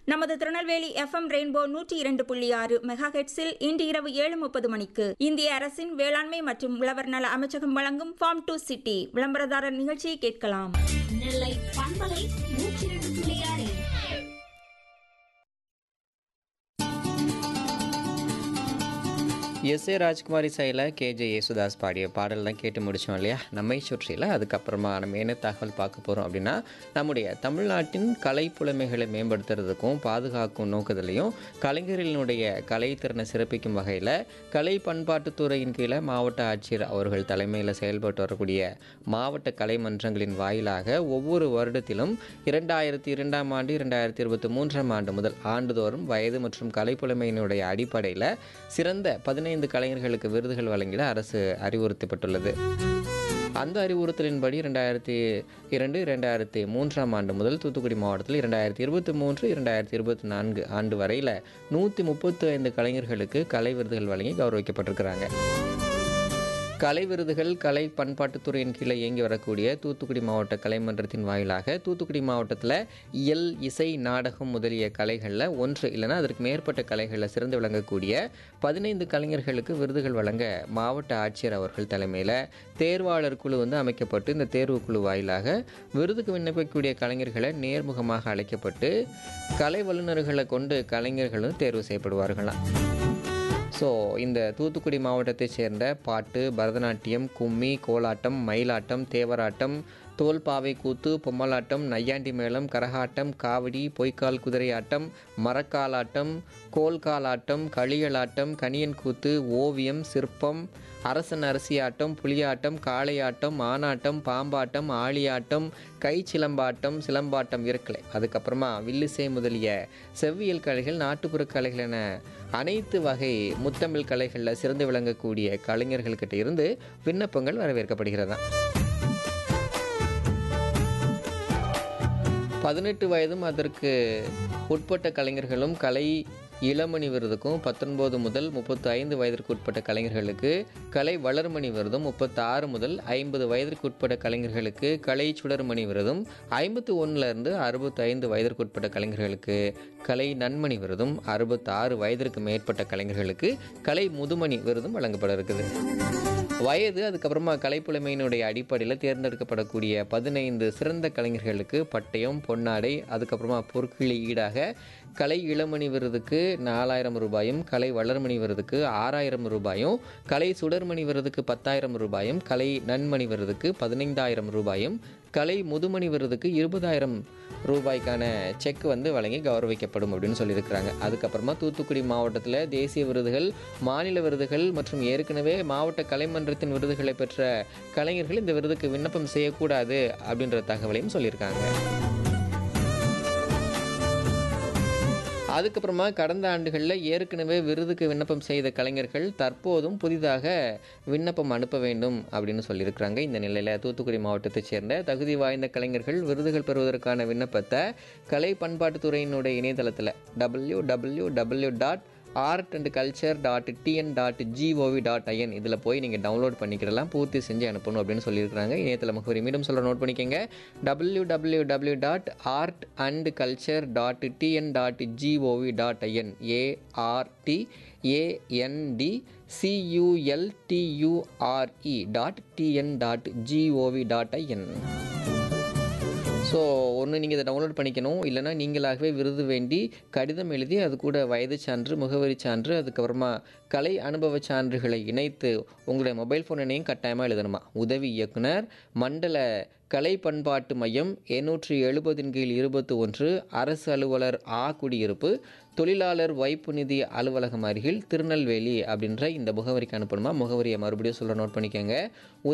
நமது Tirunelveli FM rainbow நூற்றி இரண்டு புள்ளி ஆறு மெகா ஹெட்ஸில் இன்று இரவு ஏழு முப்பது மணிக்கு இந்திய அரசின் வேளாண்மை மற்றும் உழவர் நல அமைச்சகம் வழங்கும் ஃபார்ம் டு சிட்டி விளம்பரதாரர் நிகழ்ச்சியை கேட்கலாம் நெல்லை பண்பலை நூற்றி இரண்டு புள்ளி ஆறு எஸ் ஏ ராஜ்குமாரி சைல கேஜே யேசுதாஸ் பாடிய பாடல்லாம் கேட்டு முடித்தோம் இல்லையா நம்மை சுற்றியில் அதுக்கப்புறமா நம்ம என்ன தகவல் பார்க்க போகிறோம் அப்படின்னா நம்முடைய தமிழ்நாட்டின் கலை புலமைகளை மேம்படுத்துறதுக்கும் பாதுகாக்கும் நோக்கத்திலையும் கலைஞர்களினுடைய கலைத்திறனை சிறப்பிக்கும் வகையில் கலை பண்பாட்டுத்துறையின் கீழே மாவட்ட ஆட்சியர் அவர்கள் தலைமையில் செயல்பட்டு வரக்கூடிய மாவட்ட கலை மன்றங்களின் வாயிலாக ஒவ்வொரு வருடத்திலும் இரண்டாயிரத்தி இரண்டாம் ஆண்டு இரண்டாயிரத்தி இருபத்தி மூன்றாம் ஆண்டு முதல் ஆண்டுதோறும் வயது மற்றும் கலைப்புலமையினுடைய அடிப்படையில் சிறந்த பதினைந்து கலைஞர்களுக்கு விருதுகள் வழங்கிட அரசு அறிவுறுத்தப்பட்டுள்ளது அந்த அறிவுறுத்தலின்படி இரண்டாயிரத்தி இரண்டு இரண்டாயிரத்தி மூன்றாம் ஆண்டு முதல் தூத்துக்குடி மாவட்டத்தில் இரண்டாயிரத்தி இருபத்தி மூன்று இரண்டாயிரத்தி இருபத்தி நான்கு ஆண்டு வரையில் நூற்றி முப்பத்தி ஐந்து கலைஞர்களுக்கு கலை விருதுகள் வழங்கி கௌரவிக்கப்பட்டிருக்கிறாங்க கலை விருதுகள் கலை பண்பாட்டுத்துறையின் கீழே இயங்கி வரக்கூடிய தூத்துக்குடி மாவட்ட கலைமன்றத்தின் வாயிலாக தூத்துக்குடி மாவட்டத்தில் இயல் இசை நாடகம் முதலிய கலைகளில் ஒன்று இல்லைன்னா அதற்கு மேற்பட்ட கலைகளில் சிறந்து விளங்கக்கூடிய பதினைந்து கலைஞர்களுக்கு விருதுகள் வழங்க மாவட்ட ஆட்சியர் அவர்கள் தலைமையில் தேர்வாளர் குழு வந்து அமைக்கப்பட்டு இந்த தேர்வு குழு வாயிலாக விருதுக்கு விண்ணப்பிக்கக்கூடிய கலைஞர்களை நேர்முகமாக அழைக்கப்பட்டு கலை வல்லுநர்களை கொண்டு கலைஞர்களும் தேர்வு செய்யப்படுவார்களாம் ஸோ இந்த தூத்துக்குடி மாவட்டத்தைச் சேர்ந்த பாட்டு பரதநாட்டியம் கும்மி கோலாட்டம் மயிலாட்டம் தேவராட்டம் தோல்பாவை கூத்து பொம்மலாட்டம் நையாண்டி மேளம் கரகாட்டம் காவடி பொய்க்கால் குதிரையாட்டம் மரக்காலாட்டம் கோல்காலாட்டம் களியலாட்டம் கனியன் கூத்து ஓவியம் சிற்பம் அரசன் அரசியாட்டம் புலியாட்டம் காளையாட்டம் ஆனாட்டம் பாம்பாட்டம் ஆளியாட்டம் கை சிலம்பாட்டம் சிலம்பாட்டம் இருக்கலை அதுக்கப்புறமா வில்லிசை முதலிய செவ்வியல் கலைகள் நாட்டுப்புற கலைகள் என அனைத்து வகை முத்தமிழ் கலைகளில் சிறந்து விளங்கக்கூடிய கலைஞர்கள்கிட்ட இருந்து விண்ணப்பங்கள் வரவேற்கப்படுகிறதா பதினெட்டு வயதும் அதற்கு உட்பட்ட கலைஞர்களும் கலை இளமணி விருதுக்கும் பத்தொன்பது முதல் முப்பத்தி ஐந்து வயதிற்கு உட்பட்ட கலைஞர்களுக்கு கலை வளர்மணி விருதும் முப்பத்தாறு முதல் ஐம்பது வயதிற்கு உட்பட்ட கலைஞர்களுக்கு கலை சுடர்மணி விருதும் ஐம்பத்தி ஒன்றுலேருந்து அறுபத்தி ஐந்து வயதிற்கு உட்பட்ட கலைஞர்களுக்கு கலை நன்மணி விருதும் அறுபத்தாறு வயதிற்கு மேற்பட்ட கலைஞர்களுக்கு கலை முதுமணி விருதும் வழங்கப்பட இருக்குது வயது அதுக்கப்புறமா கலைப்புலமையினுடைய அடிப்படையில் தேர்ந்தெடுக்கப்படக்கூடிய பதினைந்து சிறந்த கலைஞர்களுக்கு பட்டயம் பொன்னாடை அதுக்கப்புறமா பொற்கிளி ஈடாக கலை இளமணி விருதுக்கு நாலாயிரம் ரூபாயும் கலை வளர்மணி விருதுக்கு ஆறாயிரம் ரூபாயும் கலை சுடர்மணி விருதுக்கு பத்தாயிரம் ரூபாயும் கலை நன்மணி விருதுக்கு பதினைந்தாயிரம் ரூபாயும் கலை முதுமணி விருதுக்கு இருபதாயிரம் ரூபாய்க்கான செக் வந்து வழங்கி கௌரவிக்கப்படும் அப்படின்னு சொல்லியிருக்கிறாங்க அதுக்கப்புறமா தூத்துக்குடி மாவட்டத்தில் தேசிய விருதுகள் மாநில விருதுகள் மற்றும் ஏற்கனவே மாவட்ட கலைமன்றத்தின் விருதுகளை பெற்ற கலைஞர்கள் இந்த விருதுக்கு விண்ணப்பம் செய்யக்கூடாது அப்படின்ற தகவலையும் சொல்லியிருக்காங்க அதுக்கப்புறமா கடந்த ஆண்டுகளில் ஏற்கனவே விருதுக்கு விண்ணப்பம் செய்த கலைஞர்கள் தற்போதும் புதிதாக விண்ணப்பம் அனுப்ப வேண்டும் அப்படின்னு சொல்லியிருக்கிறாங்க இந்த நிலையில் தூத்துக்குடி மாவட்டத்தைச் சேர்ந்த தகுதி வாய்ந்த கலைஞர்கள் விருதுகள் பெறுவதற்கான விண்ணப்பத்தை கலை பண்பாட்டுத்துறையினுடைய இணையதளத்தில் W W W dot art and culture dot TN dot GOV dot IN இதில் போய் நீங்கள் டவுன்லோட் பண்ணிக்கிறலாம் பூர்த்தி செஞ்சு அனுப்பணும் அப்படின்னு சொல்லியிருக்கிறாங்க இணையதள முகவரி மீண்டும் சொல்ல நோட் பண்ணிக்கோங்க W W W dot art and culture dot TN dot GOV dot IN ART AND CULTURE dot TN dot GOV dot IN so ஒன்று நீங்கள் இதை டவுன்லோட் பண்ணிக்கணும் இல்லைனா நீங்களாகவே விருது வேண்டி கடிதம் எழுதி அது கூட வயது சான்று முகவரி சான்று அதுக்கப்புறமா கலை அனுபவ சான்றுகளை இணைத்து உங்களுடைய மொபைல் ஃபோன் எண்ணையும் கட்டாயமாக எழுதணுமா உதவி இயக்குனர் மண்டல கலை பண்பாட்டு மையம் எண்ணூற்றி எழுபதின் கீழ் இருபத்தி ஒன்று அரசு அலுவலர் ஆ குடியிருப்பு தொழிலாளர் வைப்பு நிதி அலுவலகம் அருகில் திருநெல்வேலி அப்படின்ற இந்த முகவரிக்கு அனுப்பணுமா முகவரியை மறுபடியும் சொல்ல நோட் பண்ணிக்கோங்க